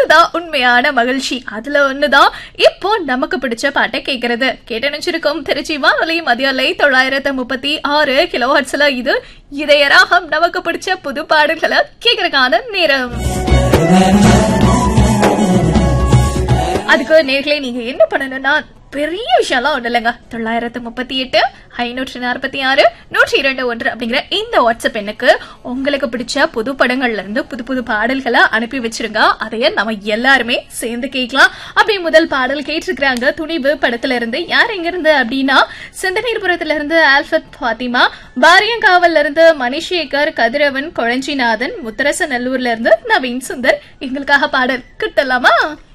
அதுதான் உண்மையான மகிழ்ச்சி அதுல ஒண்ணுதான் இப்போ நமக்கு பிடிச்ச பாட்டை கேட்கறது கேட்டு நினைச்சிருக்கோம் திருச்சி வானொலி மதியலை தொள்ளாயிரத்து முப்பத்தி ஆறு கிலோஹர்ட்ஸ்ல இது இதயராகம் நமக்கு பிடிச்ச புது பாடல்களை கேட்கறதுக்கான நேரம் அதுக்கு நேர்களே நீங்க என்ன பண்ணணும்னா பெரிய விஷயம்லாம் ஒண்ணு இல்லைங்க தொள்ளாயிரத்து முப்பத்தி எட்டு ஐநூற்றி நாற்பத்தி ஆறு நூற்றி இரண்டு ஒன்று அப்படிங்கிற இந்த வாட்ஸ்அப் எண்ணுக்கு உங்களுக்கு பிடிச்ச புது படங்கள்ல இருந்து புது புது பாடல்களை அனுப்பி வச்சிருங்க அதைய நம்ம எல்லாருமே சேர்ந்து கேட்கலாம் அப்படி முதல் பாடல் கேட்டிருக்கிறாங்க துணிவு படத்துல இருந்து யார் எங்க இருந்து அப்படின்னா சிந்தனீர்புரத்துல இருந்து ஆல்பத் பாத்திமா பாரியங்காவல்ல இருந்து மணிஷேகர் கதிரவன் கொழஞ்சிநாதன் முத்தரச நல்லூர்ல இருந்து நவீன் சுந்தர் எங்களுக்காக பாடல் கிட்டலாமா